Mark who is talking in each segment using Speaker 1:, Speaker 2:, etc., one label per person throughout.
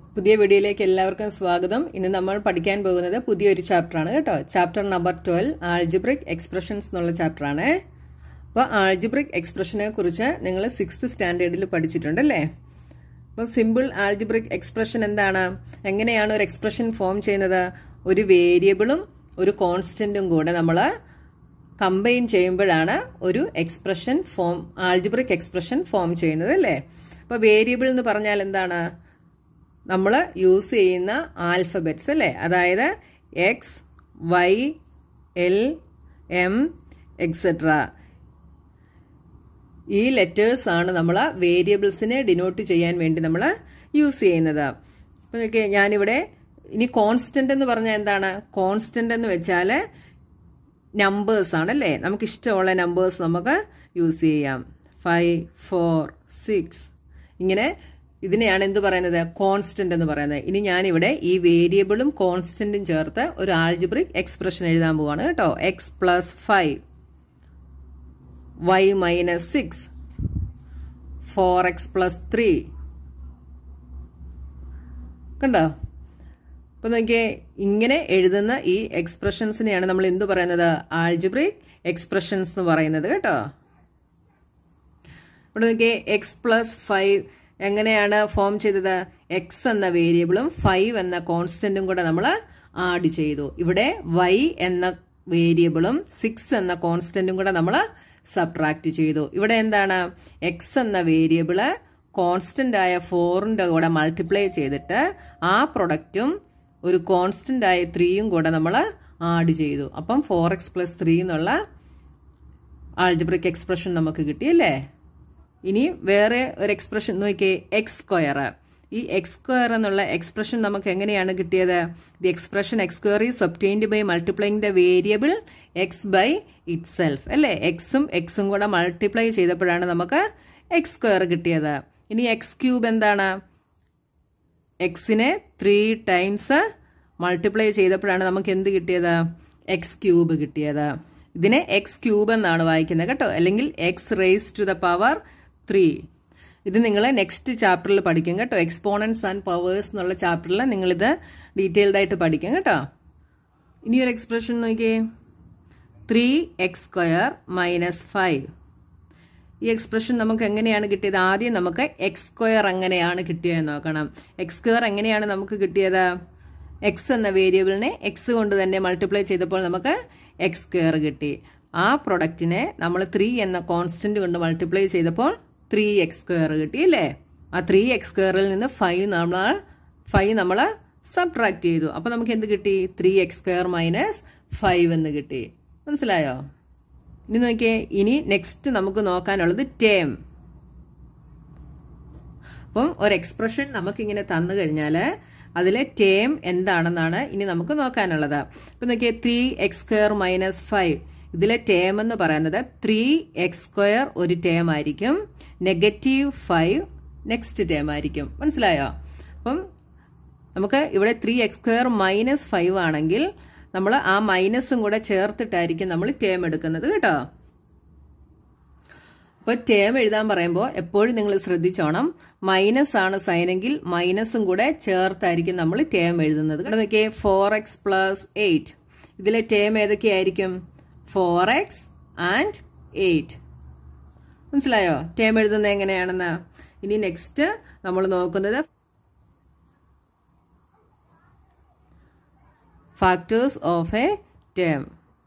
Speaker 1: പുതിയ വീഡിയോയിലേക്ക് എല്ലാവർക്കും സ്വാഗതം ഇന്ന് നമ്മൾ പഠിക്കാൻ പോകുന്നത് പുതിയൊരു ചാപ്റ്ററാണ് കേട്ടോ chapter number twelve algebraic expressions എന്നുള്ള ചാപ്റ്ററാണ് അപ്പോൾ ആൾജിബ്രിക് എക്സ്പ്രഷനെ കുറിച്ച് നിങ്ങൾ സിക്സ്ത് സ്റ്റാൻഡേർഡിൽ പഠിച്ചിട്ടുണ്ടല്ലേ അപ്പോൾ സിമ്പിൾ ആൾജിബ്രിക് എക്സ്പ്രഷൻ എന്താണ് എങ്ങനെയാണ് ഒരു എക്സ്പ്രഷൻ ഫോം ചെയ്യുന്നത് ഒരു വേരിയബിളും ഒരു കോൺസ്റ്റൻറ്റും കൂടെ നമ്മൾ കമ്പൈൻ ചെയ്യുമ്പോഴാണ് ഒരു expression form algebraic expression form ചെയ്യുന്നത് അല്ലേ അപ്പോൾ വേരിയബിൾ എന്ന് പറഞ്ഞാൽ എന്താണ് നമ്മൾ യൂസ് ചെയ്യുന്ന ആൽഫബറ്റ്സ് അല്ലേ അതായത് X Y L M etcetera ഈ ലെറ്റേഴ്സ് ആണ് നമ്മൾ വേരിയബിൾസിനെ ഡിനോട്ട് ചെയ്യാൻ വേണ്ടി നമ്മൾ യൂസ് ചെയ്യുന്നത് അപ്പോൾ നോക്കിയേ ഞാനിവിടെ ഇനി കോൺസ്റ്റൻ്റ് എന്ന് പറഞ്ഞാൽ എന്താണ് കോൺസ്റ്റൻ്റ് എന്ന് വെച്ചാൽ നമ്പേഴ്സ് ആണല്ലേ നമുക്ക് ഇഷ്ടമുള്ള നമ്പേഴ്സ് നമുക്ക് യൂസ് ചെയ്യാം ഫൈവ് ഫോർ സിക്സ് ഇങ്ങനെ ഇതിനെയാണ് എന്ത് പറയുന്നത് കോൺസ്റ്റന്റ് എന്ന് പറയുന്നത് ഇനി ഞാനിവിടെ ഈ വേരിയബിളും കോൺസ്റ്റന്റും ചേർത്ത് ഒരു ആൾജിബ്രിക് എക്സ്പ്രഷൻ എഴുതാൻ പോവാണ് കേട്ടോ X plus five Y minus six four X plus three കണ്ടോ അപ്പൊ നോക്കിയേ ഇങ്ങനെ എഴുതുന്ന ഈ എക്സ്പ്രഷൻസിനെയാണ് നമ്മൾ എന്ത് പറയുന്നത് ആൾജിബ്രിക് എക്സ്പ്രഷൻസ് എന്ന് പറയുന്നത് കേട്ടോ ഇവിടെ നോക്കിയേ എക്സ് പ്ലസ് ഫൈവ് എങ്ങനെയാണ് ഫോം ചെയ്തത് എക്സ് എന്ന വേരിയബിളും ഫൈവ് എന്ന കോൺസ്റ്റന്റും കൂടെ നമ്മൾ ആഡ് ചെയ്തു ഇവിടെ വൈ എന്ന വേരിയബിളും സിക്സ് എന്ന കോൺസ്റ്റന്റും കൂടെ നമ്മൾ സബ്ട്രാക്ട് ചെയ്തു ഇവിടെ എന്താണ് എക്സ് എന്ന വേരിയബിള് കോൺസ്റ്റന്റ് ആയ ഫോറിൻ്റെ കൂടെ മൾട്ടിപ്ലൈ ചെയ്തിട്ട് ആ പ്രൊഡക്റ്റും ഒരു കോൺസ്റ്റന്റ് ആയ ത്രീയും കൂടെ നമ്മൾ ആഡ് ചെയ്തു അപ്പം ഫോർ എക്സ് പ്ലസ് ത്രീ എന്നുള്ള ആൾജിബ്രിക് എക്സ്പ്രഷൻ നമുക്ക് കിട്ടിയല്ലേ ഇനി വേറെ ഒരു എക്സ്പ്രഷൻ നോക്കിയേ എക്സ് സ്ക്വയർ ഈ എക്സ് സ്ക്വയർ എന്നുള്ള എക്സ്പ്രഷൻ നമുക്ക് എങ്ങനെയാണ് കിട്ടിയത് the expression X square is obtained by multiplying the variable X by itself അല്ലേ എക്സും എക്സും കൂടെ മൾട്ടിപ്ലൈ ചെയ്തപ്പോഴാണ് നമുക്ക് എക്സ് സ്ക്വയർ കിട്ടിയത് ഇനി എക്സ് ക്യൂബ് എന്താണ് എക്സിനെ ത്രീ ടൈംസ് മൾട്ടിപ്ലൈ ചെയ്തപ്പോഴാണ് നമുക്ക് എന്ത് കിട്ടിയത് എക്സ് ക്യൂബ് കിട്ടിയത് ഇതിനെ എക്സ് ക്യൂബ് എന്നാണ് വായിക്കുന്നത് കേട്ടോ അല്ലെങ്കിൽ X raise to the power three ഇത് നിങ്ങൾ നെക്സ്റ്റ് ചാപ്റ്ററിൽ പഠിക്കും കേട്ടോ എക്സ്പോണൻസ് ആൻഡ് പവേഴ്സ് എന്നുള്ള ചാപ്റ്ററിൽ നിങ്ങളിത് ഡീറ്റെയിൽഡ് ആയിട്ട് പഠിക്കും കേട്ടോ ഇനി ഒരു എക്സ്പ്രഷൻ നോക്കിയേ three X square minus five ഈ എക്സ്പ്രഷൻ നമുക്ക് എങ്ങനെയാണ് കിട്ടിയത് ആദ്യം നമുക്ക് എക്സ് സ്ക്വയർ എങ്ങനെയാണ് കിട്ടിയതെന്ന് നോക്കണം എക്സ് സ്ക്വയർ എങ്ങനെയാണ് നമുക്ക് കിട്ടിയത് എക്സ് എന്ന വേരിയബിളിനെ എക്സ് കൊണ്ട് തന്നെ മൾട്ടിപ്ലൈ ചെയ്തപ്പോൾ നമുക്ക് എക്സ് സ്ക്വയർ കിട്ടി ആ പ്രൊഡക്റ്റിനെ നമ്മൾ ത്രീ എന്ന കോൺസ്റ്റന്റ് കൊണ്ട് മൾട്ടിപ്ലൈ ചെയ്തപ്പോൾ ത്രീ എക്സ് സ്ക്വയർ കിട്ടി അല്ലേ ആ ത്രീ എക്സ് സ്ക്വയറിൽ നിന്ന് ഫൈവ് നമ്മൾ ഫൈവ് നമ്മൾ സബ്ട്രാക്ട് ചെയ്തു അപ്പോൾ നമുക്ക് എന്ത് കിട്ടി three X square minus five എന്ന് കിട്ടി മനസ്സിലായോ ഇനി നോക്കിയേ ഇനി നെക്സ്റ്റ് നമുക്ക് നോക്കാനുള്ളത് ടേം അപ്പം ഒരു എക്സ്പ്രഷൻ നമുക്കിങ്ങനെ തന്നു കഴിഞ്ഞാൽ അതിലെ ടേം എന്താണെന്നാണ് ഇനി നമുക്ക് നോക്കാനുള്ളത് ഇപ്പം നോക്കിയേ three X square minus five ഇതിലെ ടേം എന്ന് പറയുന്നത് ത്രീ എക്സ് സ്ക്വയർ ഒരു ടേം ആയിരിക്കും നെഗറ്റീവ് ഫൈവ് നെക്സ്റ്റ് ടേം ആയിരിക്കും മനസ്സിലായോ അപ്പം നമുക്ക് ഇവിടെ three X square minus five ആണെങ്കിൽ നമ്മൾ ആ മൈനസും കൂടെ ചേർത്തിട്ടായിരിക്കും നമ്മൾ ടേം എടുക്കുന്നത് കേട്ടോ അപ്പോൾ ടേം എഴുതാൻ പറയുമ്പോൾ എപ്പോഴും നിങ്ങൾ ശ്രദ്ധിച്ചോണം മൈനസ് ആണ് സൈനെങ്കിൽ മൈനസും കൂടെ ചേർത്തായിരിക്കും നമ്മൾ ടേം എഴുതുന്നത് ഇവിടെ നോക്കിയേ ഫോർ എക്സ് പ്ലസ് എയ്റ്റ് ഇതിലെ ടേം ഏതൊക്കെയായിരിക്കും ഫോർ എക്സ് ആൻഡ് എയ്റ്റ് മനസ്സിലായോ ടേം എഴുതുന്നത് എങ്ങനെയാണെന്ന് ഇനി നെക്സ്റ്റ് നമ്മൾ നോക്കുന്നത് ഫാക്ടേഴ്സ് ഓഫ് എ ടേം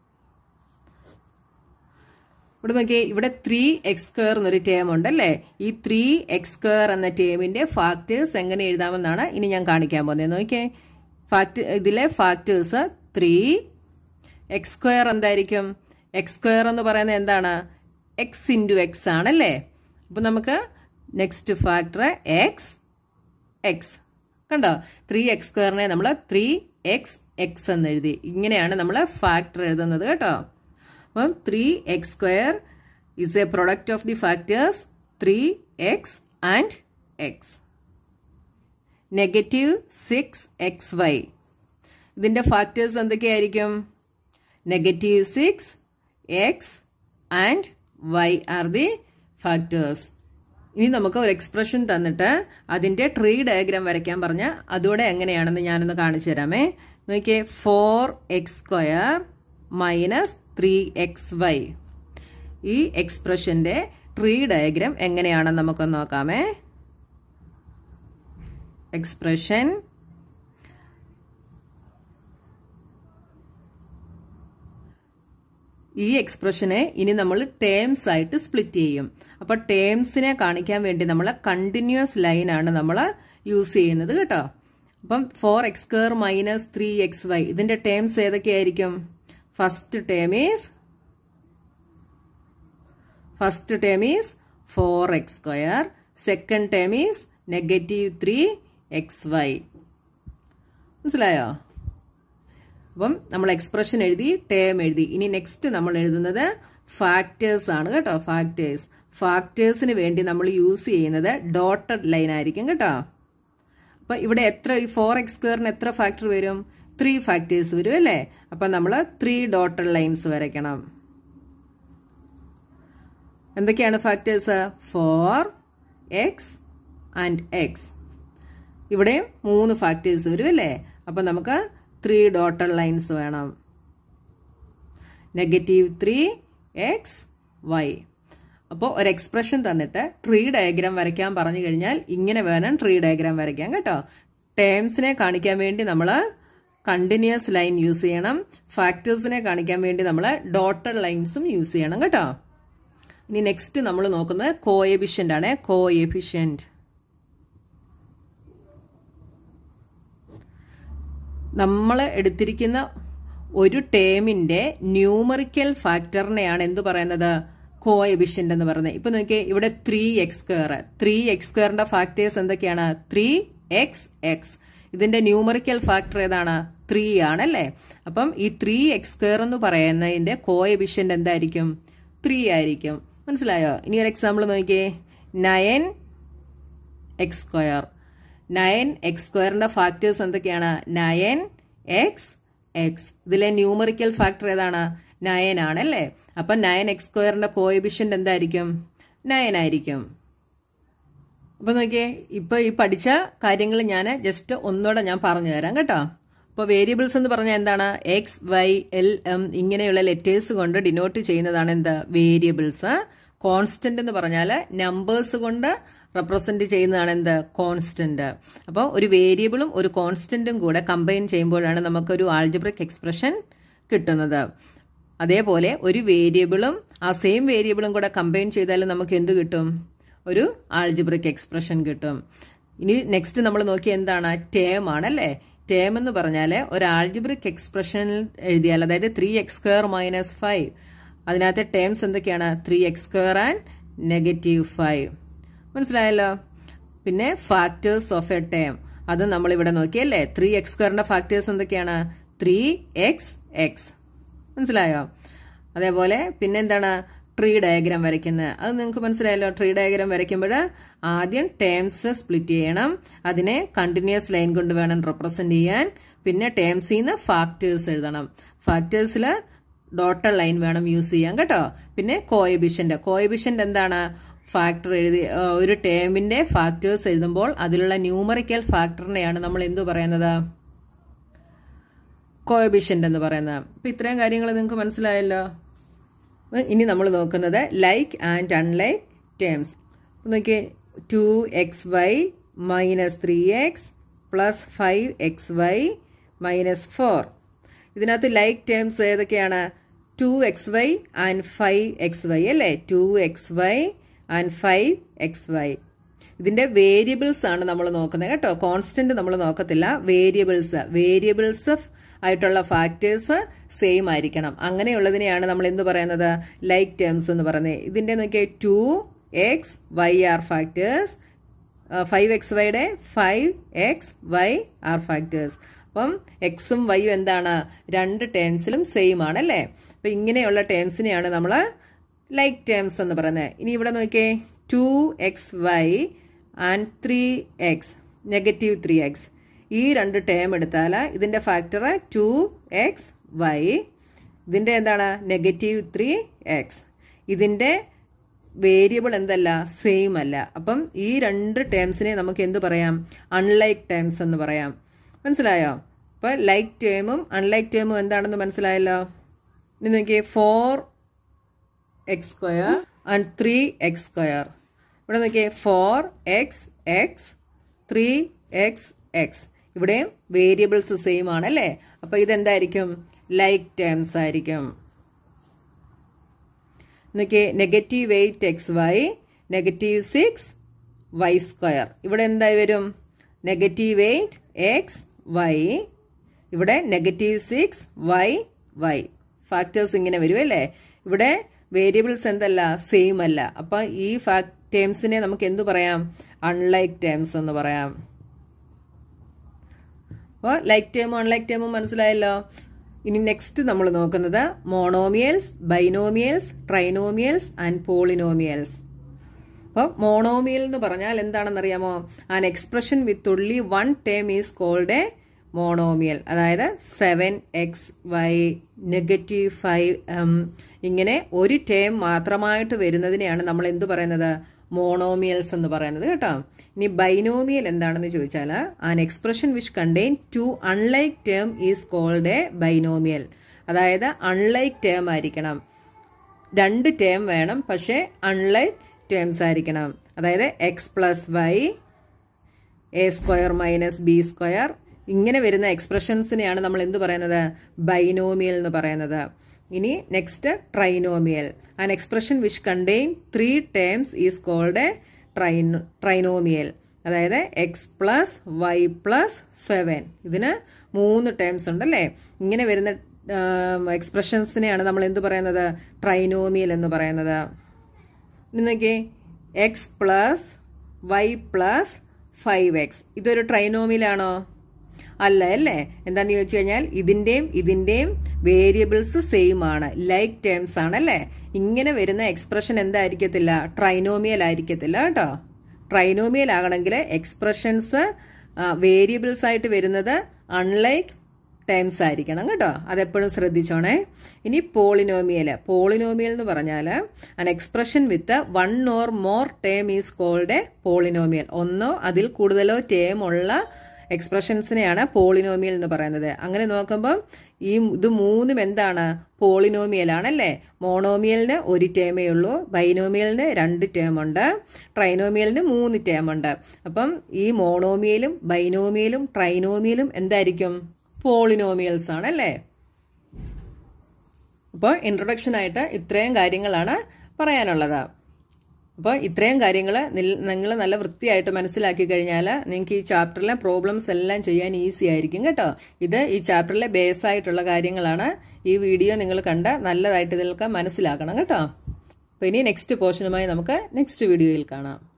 Speaker 1: ഇവിടെ നോക്കിയേ ഇവിടെ ത്രീ എക്സ് സ്ക്വയർ എന്നൊരു ടേം ഉണ്ടല്ലേ ഈ ത്രീ എക്സ് സ്ക്വയർ എന്ന ടേമിന്റെ ഫാക്ടേഴ്സ് എങ്ങനെ എഴുതാമെന്നാണ് ഇനി ഞാൻ കാണിക്കാൻ പോകുന്നത് നോക്കിയേ ഫാക്ട് ഇതിലെ ഫാക്ടേഴ്സ് ത്രീ എക്സ് സ്ക്വയർ എന്തായിരിക്കും എക്സ് സ്ക്വയർ എന്ന് പറയുന്നത് എന്താണ് എക്സ് ഇൻറ്റു എക്സ് ആണല്ലേ അപ്പം നമുക്ക് നെക്സ്റ്റ് ഫാക്ടർ എക്സ് എക്സ് കണ്ടോ ത്രീ എക്സ് സ്ക്വയറിനെ നമ്മൾ ത്രീ എക്സ് എക്സ് എന്ന് എഴുതി ഇങ്ങനെയാണ് നമ്മൾ ഫാക്ടർ എഴുതുന്നത് കേട്ടോ അപ്പം three X square is a product of the factors three X and X negative six X Y ഇതിൻ്റെ ഫാക്ടേഴ്സ് എന്തൊക്കെയായിരിക്കും negative six X and Y are the factors ഇനി നമുക്ക് ഒരു എക്സ്പ്രഷൻ തന്നിട്ട് അതിൻ്റെ ട്രീ ഡയഗ്രാം വരയ്ക്കാൻ പറഞ്ഞ അതോടെ എങ്ങനെയാണെന്ന് ഞാനൊന്ന് കാണിച്ചു തരാമേ നോക്കിയേ four X square minus three X Y ഈ എക്സ്പ്രഷൻ്റെ ട്രീ ഡയഗ്രാം എങ്ങനെയാണെന്ന് നമുക്കൊന്ന് നോക്കാമേ എക്സ്പ്രഷൻ ഈ എക്സ്പ്രഷനെ ഇനി നമ്മൾ ടേംസ് ആയിട്ട് സ്പ്ലിറ്റ് ചെയ്യും അപ്പോൾ ടേംസിനെ കാണിക്കാൻ വേണ്ടി നമ്മൾ കണ്ടിന്യൂസ് ലൈനാണ് നമ്മൾ യൂസ് ചെയ്യുന്നത് കേട്ടോ അപ്പം four X square minus three X Y ഇതിൻ്റെ ടേംസ് ഏതൊക്കെയായിരിക്കും first term is first term is four X square second term is negative three X Y മനസ്സിലായോ അപ്പം നമ്മൾ എക്സ്പ്രഷൻ എഴുതി ടേം എഴുതി ഇനി നെക്സ്റ്റ് നമ്മൾ എഴുതുന്നത് ഫാക്ടേഴ്സ് ആണ് കേട്ടോ ഫാക്ടേഴ്സ് ഫാക്ടേഴ്സിന് വേണ്ടി നമ്മൾ യൂസ് ചെയ്യുന്നത് ഡോട്ടഡ് ലൈൻ ആയിരിക്കും കേട്ടോ അപ്പം ഇവിടെ എത്ര ഈ ഫോർ എക്സ് സ്ക്വയറിന് എത്ര ഫാക്ടർ വരും ത്രീ ഫാക്ടേഴ്സ് വരും അല്ലേ അപ്പം നമ്മൾ ത്രീ ഡോട്ടഡ് ലൈൻസ് വരയ്ക്കണം എന്തൊക്കെയാണ് factors four X and X ഇവിടെ മൂന്ന് ഫാക്ടേഴ്സ് വരും അല്ലേ അപ്പം നമുക്ക് ത്രീ ഡോട്ടഡ് ലൈൻസ് വേണം നെഗറ്റീവ് ത്രീ എക്സ് വൈ അപ്പോൾ ഒരു എക്സ്പ്രഷൻ തന്നിട്ട് ട്രീ ഡയഗ്രാം വരയ്ക്കാൻ പറഞ്ഞു കഴിഞ്ഞാൽ ഇങ്ങനെ വേണം ട്രീ ഡയഗ്രാം വരയ്ക്കാൻ കേട്ടോ ടേംസിനെ കാണിക്കാൻ വേണ്ടി നമ്മൾ കണ്ടിന്യൂസ് ലൈൻ യൂസ് ചെയ്യണം ഫാക്ടേഴ്സിനെ കാണിക്കാൻ വേണ്ടി നമ്മൾ ഡോട്ടഡ് ലൈൻസും യൂസ് ചെയ്യണം കേട്ടോ ഇനി നെക്സ്റ്റ് നമ്മൾ നോക്കുന്നത് കോഎഫിഷ്യൻ്റ് ആണ് കോഎഫിഷ്യൻറ്റ് നമ്മൾ എടുത്തിരിക്കുന്ന ഒരു ടേമിൻ്റെ ന്യൂമറിക്കൽ ഫാക്ടറിനെയാണ് എന്ത് പറയുന്നത് കോഎബിഷ്യൻ്റ് എന്ന് പറയുന്നത് ഇപ്പൊ നോക്കിയേ ഇവിടെ three X square three X സ്ക്വയറിന്റെ ഫാക്ടേഴ്സ് എന്തൊക്കെയാണ് ത്രീ എക്സ് എക്സ് ഇതിന്റെ ന്യൂമറിക്കൽ ഫാക്ടർ ഏതാണ് ത്രീ ആണല്ലേ അപ്പം ഈ ത്രീ എക്സ് സ്ക്വയർ എന്ന് പറയുന്നതിന്റെ കോഎബിഷ്യൻ്റ് എന്തായിരിക്കും ത്രീ ആയിരിക്കും മനസ്സിലായോ ഇനി ഒരു എക്സാമ്പിൾ നോക്കിയേ nine X square nine X സ്ക്വയറിന്റെ ഫാക്ടേഴ്സ് എന്തൊക്കെയാണ് നയൻ എക്സ് എക്സ് ഇതിലെ ന്യൂമറിക്കൽ ഫാക്ടർ ഏതാണ് നയൻ ആണല്ലേ അപ്പം നയൻ എക്സ് സ്ക്വയറിന്റെ കോഎബിഷ്യൻ്റ് എന്തായിരിക്കും നയൻ ആയിരിക്കും അപ്പൊ നോക്കിയേ ഇപ്പൊ ഈ പഠിച്ച കാര്യങ്ങൾ ഞാൻ ജസ്റ്റ് ഒന്നുകൂടെ ഞാൻ പറഞ്ഞു തരാം കേട്ടോ അപ്പോൾ വേരിയബിൾസ് എന്ന് പറഞ്ഞാൽ എന്താണ് എക്സ് വൈ എൽ എം ഇങ്ങനെയുള്ള ലെറ്റേഴ്സ് കൊണ്ട് ഡിനോട്ട് ചെയ്യുന്നതാണ് എന്ത് വേരിയബിൾസ് കോൺസ്റ്റന്റ് എന്ന് പറഞ്ഞാൽ നമ്പേഴ്സ് കൊണ്ട് റെപ്രസെന്റ് ചെയ്യുന്നതാണ് എന്ത് കോൺസ്റ്റന്റ് അപ്പോൾ ഒരു വേരിയബിളും ഒരു കോൺസ്റ്റന്റും കൂടെ കമ്പൈൻ ചെയ്യുമ്പോഴാണ് നമുക്കൊരു ആൾജിബ്രിക് എക്സ്പ്രഷൻ കിട്ടുന്നത് അതേപോലെ ഒരു വേരിയബിളും ആ സെയിം വേരിയബിളും കൂടെ കമ്പൈൻ ചെയ്താൽ നമുക്ക് എന്ത് കിട്ടും ഒരു ആൾജിബ്രിക് എക്സ്പ്രഷൻ കിട്ടും ഇനി നെക്സ്റ്റ് നമ്മൾ നോക്കി എന്താണ് ടേം ആണല്ലേ ടേം എന്ന് പറഞ്ഞാൽ ഒരു ആൾജിബ്രിക് എക്സ്പ്രഷൻ എഴുതിയാൽ അതായത് three X square minus five അതിനകത്തെ ടേംസ് എന്തൊക്കെയാണ് three X square and negative five മനസ്സിലായല്ലോ പിന്നെ ഫാക്ടേഴ്സ് ഓഫ് എ ടേം അത് നമ്മൾ ഇവിടെ നോക്കിയല്ലേ ത്രീ എക്സ് സ്ക്വയറിന്റെ ഫാക്ടേഴ്സ് എന്തൊക്കെയാണ് ത്രീ എക്സ് എക്സ് മനസ്സിലായോ അതേപോലെ പിന്നെ എന്താണ് ട്രീ ഡയഗ്രാം വരയ്ക്കുന്നത് അത് നിങ്ങൾക്ക് മനസ്സിലായല്ലോ ട്രീ ഡയഗ്രാം വരയ്ക്കുമ്പോൾ ആദ്യം ടേംസ് സ്പ്ലിറ്റ് ചെയ്യണം അതിനെ കണ്ടിന്യൂസ് ലൈൻ കൊണ്ട് വേണം റെപ്രസെന്റ് ചെയ്യാൻ പിന്നെ ടേംസിൽ നിന്ന് ഫാക്ടേഴ്സ് എഴുതണം ഫാക്ടേഴ്സിൽ ഡോട്ടർ ലൈൻ വേണം യൂസ് ചെയ്യാൻ കേട്ടോ പിന്നെ കോയബിഷന്റെ കോയബിഷന്റ് എന്താണ് ഫാക്ടർ എഴുതി ഒരു ടേമിന്റെ ഫാക്ടേഴ്സ് എഴുതുമ്പോൾ അതിലുള്ള ന്യൂമറിക്കൽ ഫാക്ടറിനെയാണ് നമ്മൾ എന്തു പറയുന്നത് കോയബിഷ്യൻ്റ് എന്ന് പറയുന്നത് അപ്പം ഇത്രയും കാര്യങ്ങൾ നിങ്ങൾക്ക് മനസ്സിലായല്ലോ ഇനി നമ്മൾ നോക്കുന്നത് ലൈക്ക് ആൻഡ് അൺലൈക്ക് ടേംസ് നോക്കിയേ two X Y minus three X plus five X Y minus four ഇതിനകത്ത് ലൈക്ക് ടേംസ് ഏതൊക്കെയാണ് two X Y and five X Y അല്ലേ two X Y and five X Y ഇതിൻ്റെ variables ആണ് നമ്മൾ നോക്കുന്നത് കേട്ടോ constant നമ്മൾ നോക്കത്തില്ല വേരിയബിൾസ് വേരിയബിൾസ് ആയിട്ടുള്ള ഫാക്ടേഴ്സ് സെയിം ആയിരിക്കണം അങ്ങനെയുള്ളതിനെയാണ് നമ്മൾ എന്ത് പറയുന്നത് ലൈക്ക് ടേംസ് എന്ന് പറയുന്നത് ഇതിൻ്റെ നോക്കിയാൽ two X Y are factors five X വൈയുടെ five X Y are factors അപ്പം എക്സും വൈയും എന്താണ് രണ്ട് ടേംസിലും സെയിം ആണ് അല്ലേ അപ്പം ഇങ്ങനെയുള്ള ടേംസിനെയാണ് നമ്മൾ ലൈക്ക് ടേംസ് എന്ന് പറയുന്നത് ഇനി ഇവിടെ നോക്കിയേ two X Y and three X negative three X ഈ രണ്ട് ടേം എടുത്താൽ ഇതിൻ്റെ ഫാക്ടർ ടു എക്സ് വൈ ഇതിൻ്റെ എന്താണ് നെഗറ്റീവ് ത്രീ എക്സ് ഇതിൻ്റെ വേരിയബിൾ എന്തല്ല സെയിം അല്ല അപ്പം ഈ രണ്ട് ടേംസിനെ നമുക്ക് എന്ത് പറയാം അൺലൈക്ക് ടേംസ് എന്ന് പറയാം മനസ്സിലായോ അപ്പോൾ ലൈക്ക് ടേമും അൺലൈക്ക് ടേമും എന്താണെന്ന് മനസ്സിലായല്ലോ ഇനി നോക്കിയേ four X square and three X square ഇവിടെ നോക്കിയേ four x x three X x ഇവിടെയും വേരിയബിൾസ് സെയിം ആണ് അല്ലേ അപ്പോൾ ഇതെന്തായിരിക്കും ലൈക്ക് ടേംസ് ആയിരിക്കും നോക്കിയേ negative eight x y negative six y square ഇവിടെ എന്തായി വരും നെഗറ്റീവ് എയ്റ്റ് എക്സ് വൈ ഇവിടെ negative six y y factors ഇങ്ങനെ വരും അല്ലേ ഇവിടെ വേരിയബിൾസ് എന്തല്ല സെയിം അല്ല അപ്പം ഈ ഫാക് ടേംസിനെ നമുക്ക് എന്തു പറയാം അൺലൈക്ക് ടേംസ് എന്ന് പറയാം അപ്പോൾ ലൈക്ക് ടേമും അൺലൈക്ക് ടേമും മനസ്സിലായല്ലോ ഇനി നെക്സ്റ്റ് നമ്മൾ നോക്കുന്നത് monomials binomials trinomials and polynomials അപ്പോൾ മോണോമിയൽ എന്ന് പറഞ്ഞാൽ എന്താണെന്നറിയാമോ an expression with only one term is called a monomial അതായത് seven x y negative five m ഇങ്ങനെ ഒരു ടേം മാത്രമായിട്ട് വരുന്നതിനെയാണ് നമ്മൾ എന്തു പറയുന്നത് മോണോമിയൽസ് എന്ന് പറയുന്നത് കേട്ടോ ഇനി ബൈനോമിയൽ എന്താണെന്ന് ചോദിച്ചാൽ an expression which contain two unlike term is called a binomial അതായത് അൺലൈക്ക് ടേം ആയിരിക്കണം രണ്ട് ടേം വേണം പക്ഷേ അൺലൈക്ക് ടേംസ് ആയിരിക്കണം അതായത് x plus y a square minus b square ഇങ്ങനെ വരുന്ന എക്സ്പ്രഷൻസിനെയാണ് നമ്മൾ എന്ത് പറയുന്നത് ബൈനോമിയൽ എന്ന് പറയുന്നത് ഇനി next trinomial an expression which contain three terms is called a trine trinomial അതായത് x plus y plus seven ഇതിന് മൂന്ന് ടേംസ് ഉണ്ടല്ലേ ഇങ്ങനെ വരുന്ന എക്സ്പ്രഷൻസിനെയാണ് നമ്മൾ എന്ത് പറയുന്നത് ട്രൈനോമിയൽ എന്ന് പറയുന്നത് നോക്കിയേ X plus y plus five x ഇതൊരു ട്രൈനോമിയലാണോ അല്ല അല്ലേ എന്താന്ന് ചോദിച്ചു കഴിഞ്ഞാൽ ഇതിൻ്റെയും ഇതിൻ്റെയും വേരിയബിൾസ് സെയിം ആണ് ലൈക്ക് ടേംസ് ആണ് അല്ലേ ഇങ്ങനെ വരുന്ന എക്സ്പ്രഷൻ എന്തായിരിക്കത്തില്ല ട്രൈനോമിയൽ ആയിരിക്കത്തില്ല കേട്ടോ ട്രൈനോമിയൽ ആകണമെങ്കിൽ എക്സ്പ്രഷൻസ് വേരിയബിൾസ് ആയിട്ട് വരുന്നത് അൺലൈക്ക് ടൈംസ് ആയിരിക്കണം കേട്ടോ അതെപ്പോഴും ശ്രദ്ധിച്ചോണേ ഇനി പോളിനോമിയൽ പോളിനോമിയൽ എന്ന് പറഞ്ഞാൽ an expression with one or more term is called a polynomial ഒന്നോ അതിൽ കൂടുതലോ ടേം ഉള്ള എക്സ്പ്രഷൻസിനെയാണ് പോളിനോമിയൽ എന്ന് പറയുന്നത് അങ്ങനെ നോക്കുമ്പോൾ ഈ ഇത് മൂന്നും എന്താണ് പോളിനോമിയൽ ആണല്ലേ മോണോമിയലിന് ഒരു ടേമേ ഉള്ളൂ ബൈനോമിയലിന് രണ്ട് ടേം ഉണ്ട് ട്രൈനോമിയലിന് മൂന്ന് ടേം ഉണ്ട് അപ്പം ഈ മോണോമിയലും ബൈനോമിയലും ട്രൈനോമിയലും എന്തായിരിക്കും പോളിനോമിയൽസ് ആണ് അല്ലേ അപ്പോൾ ഇൻട്രൊഡക്ഷനായിട്ട് ഇത്രയും കാര്യങ്ങളാണ് പറയാനുള്ളത് അപ്പോൾ ഇത്രയും കാര്യങ്ങൾ നിങ്ങൾ നല്ല വൃത്തിയായിട്ട് മനസ്സിലാക്കി കഴിഞ്ഞാൽ നിങ്ങൾക്ക് ഈ ചാപ്റ്ററിലെ പ്രോബ്ലംസ് എല്ലാം ചെയ്യാൻ ഈസി ആയിരിക്കും കേട്ടോ ഇത് ഈ ചാപ്റ്ററിലെ ബേസ് ആയിട്ടുള്ള കാര്യങ്ങളാണ് ഈ വീഡിയോ നിങ്ങൾ കണ്ട് നല്ലതായിട്ട് ഇതിലൊക്കെ മനസ്സിലാക്കണം കേട്ടോ അപ്പോൾ ഇനി നെക്സ്റ്റ് പോർഷനുമായി നമുക്ക് നെക്സ്റ്റ് വീഡിയോയിൽ കാണാം